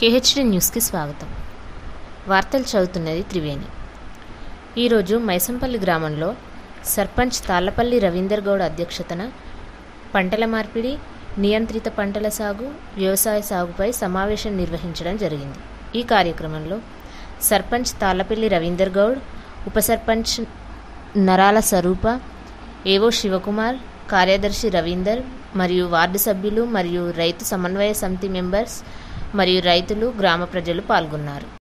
KHD న్యూస్కి స్వాగతం వార్తలు చదువుతున్నది త్రివేణి ఈరోజు మైసంపల్లి గ్రామంలో సర్పంచ్ తాళ్లపల్లి రవీందర్ గౌడ్ అధ్యక్షతన పంటల మార్పిడి నియంత్రిత పంటల సాగు వ్యవసాయ సాగుపై సమావేశం నిర్వహించడం జరిగింది ఈ కార్యక్రమంలో సర్పంచ్ తాళ్లపల్లి రవీందర్ గౌడ్ ఉప సర్పంచ్ నరాల స్వరూప ఏవో శివకుమార్ కార్యదర్శి రవీందర్ మరియు వార్డు సభ్యులు మరియు రైతు సమన్వయ సమితి మెంబర్స్ మరియు రైతులు గ్రామ ప్రజలు పాల్గొన్నారు